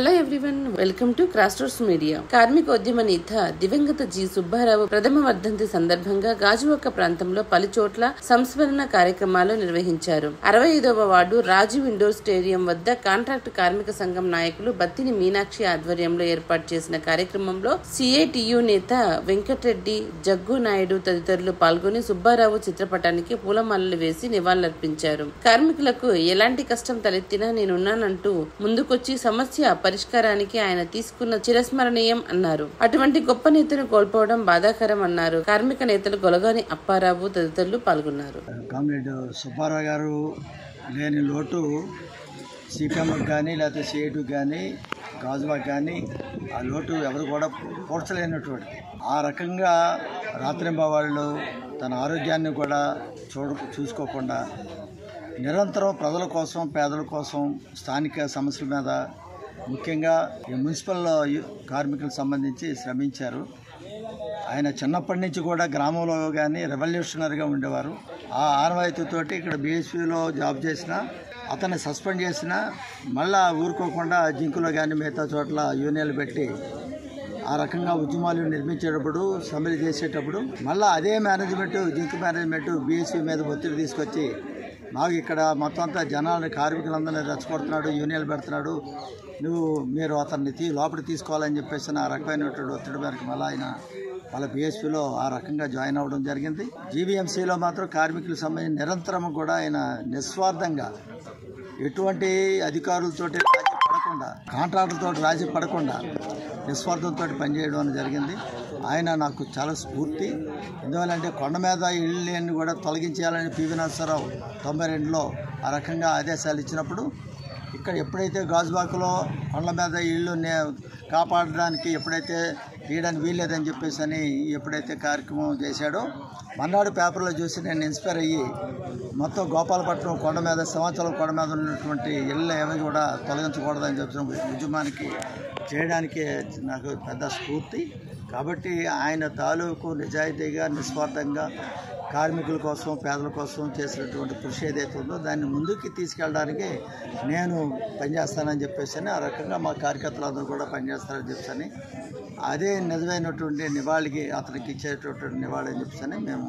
Hello everyone welcome to Crossroads Media కార్మికోద్యమ నేత దివంగత జి సుబ్బారావు ప్రథమ వర్ధంతి సందర్భంగా గాజువాక ప్రాంతంలో పలు చోట్ల సంస్మరణ కార్యక్రమాలు నిర్వహించారు అరవై ఐదవ వార్డు రాజీవ్ ఇండోర్ స్టేడియం వద్ద కాంట్రాక్ట్ కార్మిక సంఘం నాయకులు బత్తిని మీనాక్షి ఆధ్వర్యంలో ఏర్పాటు చేసిన కార్యక్రమంలో సిఐటియు నేత వెంకటరెడ్డి జగ్గు నాయుడు తదితరులు పాల్గొని సుబ్బారావు చిత్రపటానికి పూలమాలలు వేసి నివాళులర్పించారు కార్మికులకు ఎలాంటి కష్టం తలెత్తినా నేనున్నానంటూ ముందుకొచ్చి సమస్య పరిష్కారానికి ఆయన తీసుకున్న చిరస్మరణీయం అన్నారు అటువంటి గొప్ప నేతను కోల్పోవడం బాధాకరం అన్నారు కార్మిక నేతలు గొలగాని అప్పారావు తదితరులు పాల్గొన్నారు కామ్రేడ్ సుబ్బారావు గారు లేని లోటు సిపిఎంకి కానీ లేకపోతే సిఐటికి కానీ గాజువాకి కానీ ఆ లోటు ఎవరు కూడా పూడ్చలేనటువంటి ఆ రకంగా రాత్రింబవాళ్ళు తన ఆరోగ్యాన్ని కూడా చూడ చూసుకోకుండా నిరంతరం ప్రజల కోసం పేదల కోసం స్థానిక సమస్యల మీద ముఖ్యంగా ఈ మున్సిపల్ కార్మికులకు సంబంధించి శ్రమించారు ఆయన చిన్నప్పటి నుంచి కూడా గ్రామంలో కానీ రెవల్యూషనరీగా ఉండేవారు ఆ ఆనవాయితీతోటి ఇక్కడ బీఎస్పీలో జాబ్ చేసిన అతన్ని సస్పెండ్ చేసిన మళ్ళా ఊరుకోకుండా జింకులో కానీ మిగతా చోట్ల యూనియన్లు పెట్టి ఆ రకంగా ఉద్యమాలు నిర్మించేటప్పుడు సమ్మెలు చేసేటప్పుడు మళ్ళీ అదే మేనేజ్మెంట్ జింక్ మేనేజ్మెంట్ బీఎస్పీ మీద ఒత్తిడి తీసుకొచ్చి మాకు ఇక్కడ మొత్తం అంతా జనాలని కార్మికులందరినీ రెచ్చగొడుతున్నాడు యూనియన్లు పెడుతున్నాడు నువ్వు మీరు అతన్ని తీ లోపలికి తీసుకోవాలని చెప్పేసి ఆ రకమైనటువంటి ఒత్తిడి మేరకు మళ్ళీ ఆయన వాళ్ళ బీఎస్పీలో ఆ రకంగా జాయిన్ అవ్వడం జరిగింది జీవీఎంసీలో మాత్రం కార్మికులకు సంబంధించి నిరంతరం కూడా ఆయన నిస్వార్థంగా ఎటువంటి అధికారులతోటి రాజీ పడకుండా కాంట్రాక్టులతో రాజీ పడకుండా నిస్వార్థంతో పనిచేయడం అనేది జరిగింది ఆయన నాకు చాలా స్ఫూర్తి ఎందువల్లంటే కొండ మీద ఇళ్ళని కూడా తొలగించేయాలని పివి నరసరావు తొంభై రెండులో ఆ రకంగా ఆదేశాలు ఇచ్చినప్పుడు ఇక్కడ ఎప్పుడైతే గాజువాకలో కొండ మీద ఇళ్ళు నే కాపాడడానికి ఎప్పుడైతే తీయడానికి వీల్లేదని చెప్పేసి అని ఎప్పుడైతే కార్యక్రమం చేశాడో మన్నాడు పేపర్లో చూసి నేను ఇన్స్పైర్ అయ్యి మొత్తం గోపాలపట్నం కొండ మీద సంవత్సరం కొండ మీద ఉన్నటువంటి ఇళ్ళు ఏమి కూడా తొలగించకూడదని చెప్పిన ఉద్యమానికి చేయడానికి నాకు పెద్ద స్ఫూర్తి కాబట్టి ఆయన తాలూకు నిజాయితీగా నిస్వార్థంగా కార్మికుల కోసం పేదల కోసం చేసినటువంటి కృషి ఏదైతే ఉందో దాన్ని ముందుకు తీసుకెళ్ళడానికి నేను పనిచేస్తానని చెప్పేసి అని ఆ రకంగా మా కార్యకర్తలందరూ కూడా పనిచేస్తారని చెప్పని అదే నిజమైనటువంటి నివాళికి అతనికి ఇచ్చేటటువంటి నివాళి అని చెప్పని మేము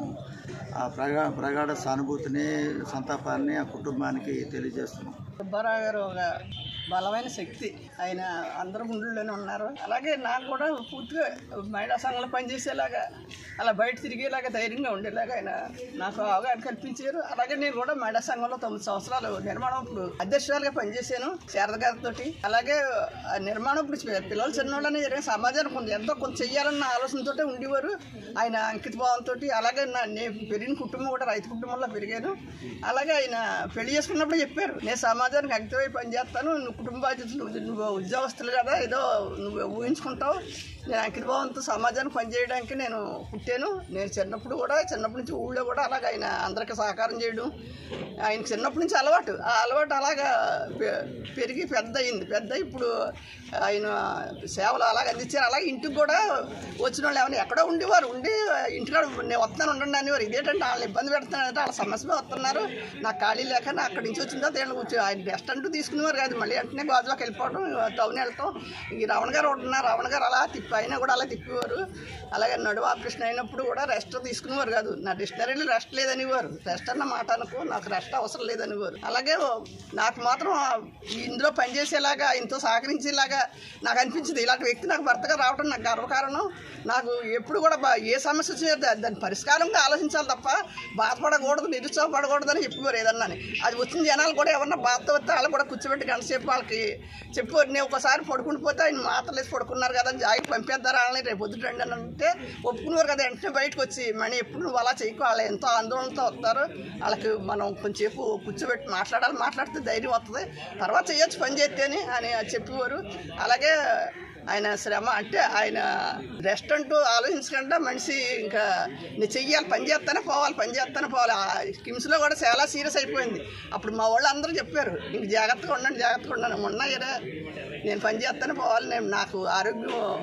ఆ ప్రగా ప్రగాఢ సానుభూతిని సంతాపాన్ని ఆ కుటుంబానికి తెలియజేస్తున్నాం సుబ్బారావు గారు ఒక బలమైన శక్తి ఆయన అందరూ గుండెల్లోనే ఉన్నారు అలాగే నాకు కూడా పూర్తిగా మహిళా సంఘంలో పనిచేసేలాగా అలా బయట తిరిగేలాగా ధైర్యంగా ఉండేలాగా ఆయన నాకు అవగాహన కల్పించారు అలాగే నేను కూడా మహిళా సంఘంలో తొమ్మిది సంవత్సరాలు నిర్మాణం ఇప్పుడు అధ్యక్షురాలుగా పనిచేశాను శారద గారితో అలాగే ఆ నిర్మాణం ఇప్పుడు పి- పిల్లలు చిన్నోళ్ళని జరిగిన సమాజానికి కొంత ఎంతో కొంత చెయ్యాలన్న ఆలోచనతో ఉండేవారు ఆయన అంకిత భావంతో అలాగే నా నేను పెరిగిన కుటుంబం కూడా రైతు కుటుంబంలో పెరిగాను అలాగే ఆయన పెళ్లి చేసుకున్నప్పుడు చెప్పారు నేను సమాజానికి అంకితమై పనిచేస్తాను నువ్వు కుటుంబ బాధ్యతలు నువ్వు ఉద్యోగస్తులు కదా ఏదో నువ్వు ఊహించుకుంటావు నేను అంకిత భావంతో సమాజానికి పనిచేయడానికి నేను పుట్టాను నేను చిన్నప్పుడు కూడా చిన్నప్పటి నుంచి ఊళ్ళో కూడా అలాగ ఆయన అందరికీ సహకారం చేయడం ఆయనకి చిన్నప్పటి నుంచి అలవాటు ఆ అలవాటు అలాగా పె- పెరిగి పెద్ద అయింది పెద్ద ఇప్పుడు ఆయన సేవలు అలాగ అందించారు అలాగే ఇంటికి కూడా వచ్చిన వాళ్ళు ఏమైనా ఎక్కడో ఉండేవారు ఉండి ఇంటికాడ నేను వస్తాను ఉండండి అనేవారు ఇదేంటంటే వాళ్ళని ఇబ్బంది పెడుతున్నారంటే వాళ్ళ సమస్య మీద వస్తున్నారు నాకు ఖాళీ లేక నా అక్కడి నుంచి వచ్చిన తర్వాత వీళ్ళు కూర్చో ఆయన రెస్ట్ అంటూ తీసుకునేవారు కాదు మళ్ళీ వెంటనే గాజువాకి వెళ్ళిపోవడం టౌన్ వెళ్తాం ఈ రావణ గారు ఉంటున్నారు రావణ గారు అలా తిప్పి ఆయన కూడా అలా తిప్పేవారు అలాగే నడువు ఆపరేషన్ అయినప్పుడు కూడా రెస్ట్ తీసుకునేవారు కాదు నా డిక్షనరీలో రెస్ట్ లేదనేవారు రెస్ట్ అన్న మాట అనుకో నాకు రెస్ట్ అవసరం లేదనేవారు అలాగే నాకు మాత్రం ఇందులో పనిచేసేలాగా ఆయనతో సహకరించేలాగా నాకు అనిపించింది ఇలాంటి వ్యక్తి నాకు భర్తగా రావడం నాకు గర్వకారణం నాకు ఎప్పుడు కూడా బా- ఏ సమస్య వచ్చినా దా- దాని పరిష్కారంగా ఆలోచించాలి తప్ప బాధపడకూడదు నిరుత్సాహపడకూడదని చెప్పేవారు ఏదన్నా అది వచ్చిన జనాలు కూడా ఎవరన్నా బాధతో వస్తే వాళ్ళు కూడా కూర్చోబెట్టి గంట సేపు వాళ్ళకి చెప్పేవారు నేను ఒకసారి పడుకుని పోతే ఆయన మాటలు వేసి పడుకున్నారు కదా అని జాగి పంపేద్దారా వాళ్ళని రేపు పొద్దుట రండి అని అంటే ఒప్పుకునేవారు కదా వెంటనే బయటకు వచ్చి మణి ఎప్పుడు నువ్వు అలా చేయకు వాళ్ళు ఎంతో ఆందోళనతో వస్తారు వాళ్ళకి మనం కొంచెంసేపు కూర్చోబెట్టి మాట్లాడాలి మాట్లాడితే ధైర్యం వస్తుంది తర్వాత చేయొచ్చు పని చేస్తేనే అని చెప్పేవారు అలాగే ఆయన శ్రమ అంటే ఆయన రెస్ట్ అంటూ ఆలోచించకుండా మనిషి ఇంకా నేను చెయ్యాలి పని చేస్తానే పోవాలి పని చేస్తానే పోవాలి ఆ కిమ్స్లో కూడా చాలా సీరియస్ అయిపోయింది అప్పుడు మా వాళ్ళు అందరూ చెప్పారు ఇంక జాగ్రత్తగా ఉండండి జాగ్రత్తగా ఉండండి మొన్న ఇరా నేను పని చేస్తానే పోవాలి నేను నాకు ఆరోగ్యం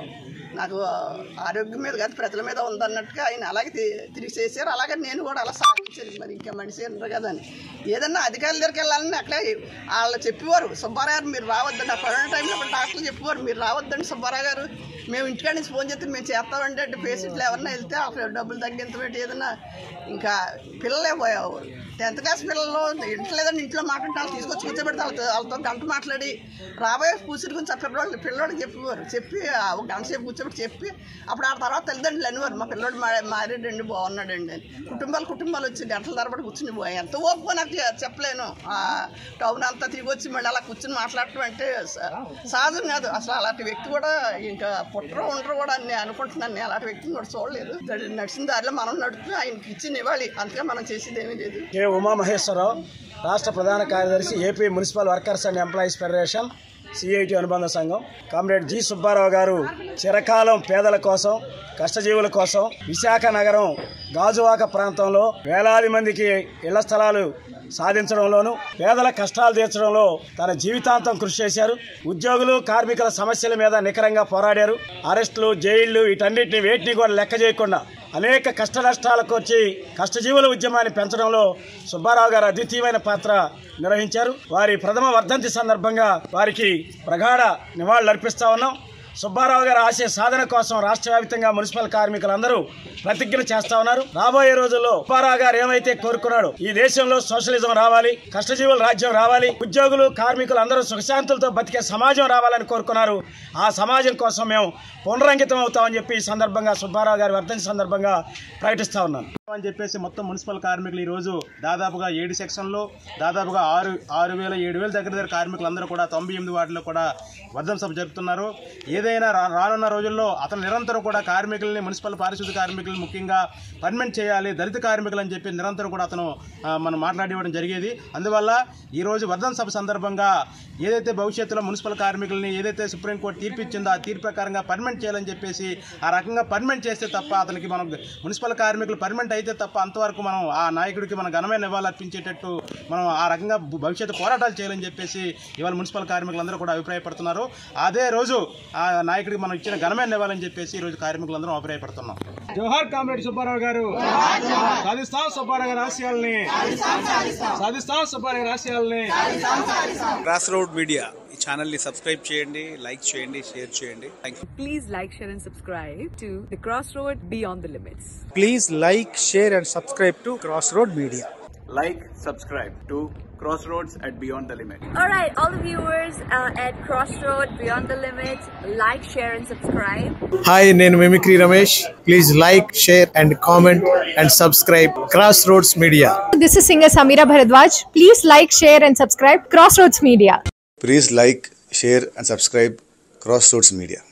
నాకు ఆరోగ్యం మీద కాదు ప్రజల మీద ఉందన్నట్టుగా ఆయన అలాగే తి- తిరిగి చేశారు అలాగే నేను కూడా అలా సాగించాను మరి ఇంకా మనిషి ఉండరు కదా అని ఏదన్నా అధికారుల దగ్గరికి వెళ్ళాలని అక్కడే వాళ్ళు చెప్పేవారు సుబ్బారావు గారు మీరు రావద్దండి ఆ కరోనా టైంలో అప్పుడు డాక్టర్లు చెప్పేవారు మీరు రావద్దండి సుబ్బారావు గారు మేము ఇంటికాడ నుంచి ఫోన్ చేస్తే మేము చేస్తామంటే అంటే పేషెంట్లు ఎవరన్నా వెళ్తే అక్కడ డబ్బులు తగ్గింత పెట్టి ఏదన్నా ఇంకా పిల్లలే పోయావు టెన్త్ క్లాస్ పిల్లలు ఇంట్లో లేదంటే ఇంట్లో మాట్లాడితే వాళ్ళు తీసుకొచ్చి కూర్చోబెడితే వాళ్ళతో వాళ్ళతో గంట మాట్లాడి రాబోయే కూతురు గురించి ఆ పిల్లవాళ్ళు పిల్లవాడికి చెప్పేవారు చెప్పి ఆ ఒక గంట సేపు కూర్చోబెట్టి చెప్పి అప్పుడు ఆ తర్వాత తల్లిదండ్రులు అనేవారు మా పిల్లవాడు మా మారేడండి బాగున్నాడండి అని కుటుంబాలు కుటుంబాలు వచ్చి గంటల తరబడి కూర్చుని పోయాయి ఎంత ఓపిక నాకు చె- చెప్పలేను ఆ టౌన్ అంతా తిరిగి వచ్చి మళ్ళీ అలా కూర్చుని మాట్లాడటం అంటే స- సహజం కాదు అసలు అలాంటి వ్యక్తి కూడా ఇంకా పుట్టరు ఉండరు కూడా అని నేను అనుకుంటున్నాను నేను అలాంటి వ్యక్తిని కూడా చూడలేదు దడి- నడిచిన దారిలో మనం నడుపుతూ ఆయనకి ఇచ్చిన ఇవ్వాలి అంతగా మనం చేసేది ఏమీ లేదు కె ఉమామహేశ్వరరావు రాష్ట్ర ప్రధాన కార్యదర్శి AP municipal workers and employees federation CIT అనుబంధ సంఘం కామ్రేడ్ జి సుబ్బారావు గారు చిరకాలం పేదల కోసం కష్టజీవుల కోసం విశాఖ నగరం గాజువాక ప్రాంతంలో వేలాది మందికి ఇళ్ల స్థలాలు సాధించడంలోనూ పేదల కష్టాలు తీర్చడంలో తన జీవితాంతం కృషి చేశారు ఉద్యోగులు కార్మికుల సమస్యల మీద నికరంగా పోరాడారు అరెస్టులు జైళ్లు వీటన్నిటిని వేటిని కూడా లెక్క చేయకుండా అనేక కష్ట నష్టాలకు వచ్చి కష్టజీవుల ఉద్యమాన్ని పెంచడంలో సుబ్బారావు గారు అద్వితీయమైన పాత్ర నిర్వహించారు వారి ప్రథమ వర్ధంతి సందర్భంగా వారికి ప్రగాఢ నివాళులు అర్పిస్తా ఉన్నాం సుబ్బారావు గారి ఆశయ సాధన కోసం రాష్ట్ర వ్యాప్తంగా మున్సిపల్ కార్మికులందరూ ప్రతిజ్ఞ చేస్తా ఉన్నారు రాబోయే రోజుల్లో సుబ్బారావు గారు ఏమైతే కోరుకున్నాడో ఈ దేశంలో సోషలిజం రావాలి కష్టజీవుల రాజ్యం రావాలి ఉద్యోగులు కార్మికులు అందరూ సుఖశాంతులతో బతికే సమాజం రావాలని కోరుకున్నారు ఆ సమాజం కోసం మేము పునరంకితం అవుతామని చెప్పి ఈ సందర్భంగా సుబ్బారావు గారి వర్ధంతి సందర్భంగా ప్రకటిస్తా ఉన్నాను అని చెప్పేసి మొత్తం మున్సిపల్ కార్మికులు ఈ రోజు దాదాపుగా ఏడు సెక్షన్లో దాదాపుగా ఆరు ఆరు వేల ఏడు వేల దగ్గర దగ్గర కార్మికులందరూ కూడా తొంభై ఎనిమిది వాటిలో కూడా వర్ధం సభ జరుపుతున్నారు ఏదైనా రా- రానున్న రోజుల్లో అతను నిరంతరం కూడా కార్మికుల్ని మున్సిపల్ పారిశుద్ధ్య కార్మికులు ముఖ్యంగా పర్మనెంట్ చేయాలి దళిత కార్మికులు అని చెప్పి నిరంతరం కూడా అతను ఆ, మనం మాట్లాడివ్వడం జరిగేది అందువల్ల ఈ రోజు వర్ధన్ సభ సందర్భంగా ఏదైతే భవిష్యత్తులో మున్సిపల్ కార్మికుల్ని ఏదైతే సుప్రీంకోర్టు తీర్పు ఇచ్చిందో ఆ తీర్పు ప్రకారంగా పర్మనెంట్ చేయాలని చెప్పేసి ఆ రకంగా పర్మనెంట్ చేస్తే తప్ప అతనికి మనం మున్సిపల్ కార్మికులు పర్మనెంట్ అయితే తప్ప అంతవరకు మనం ఆ నాయకుడికి మనం ఘనమైన నివాళులు అర్పించేటట్టు మనం ఆ రకంగా భ- భవిష్యత్తు పోరాటాలు చేయాలని చెప్పేసి ఇవాళ మున్సిపల్ కార్మికులందరూ కూడా అభిప్రాయపడుతున్నారు అదే రోజు ఆ నాయకుడికి మనం ఇచ్చిన ఘనమైన నివాళని చెప్పేసి ఈ రోజు కార్మికులందరం అభిప్రాయపడుతున్నాం జోహార్ కామ్రేడ్ సుబ్బారావు గారు సాధిస్తాం సుబ్బారావు గారి ఆశయాల్ని సాధిస్తాం సుబ్బారావు గారి ఆశయాల్ని క్రాస్ రోడ్ మీడియా ఈ ఛానల్ ని సబ్స్క్రైబ్ చేయండి లైక్ చేయండి షేర్ చేయండి thank you Please like, share, and subscribe to The Crossroad Beyond the Limits. Please like, share, and subscribe to Crossroad Media. like, subscribe to Crossroads at Beyond the Limit. All right, all the viewers uh, at Crossroad Beyond the Limits, like, share, and subscribe. Hi, నేను mimicry Ramesh please like share and comment and subscribe Cross Roads Media This is singer Samira Bharadwaj. Please like, share, and subscribe Crossroads Media. Please like share and subscribe Cross Roads media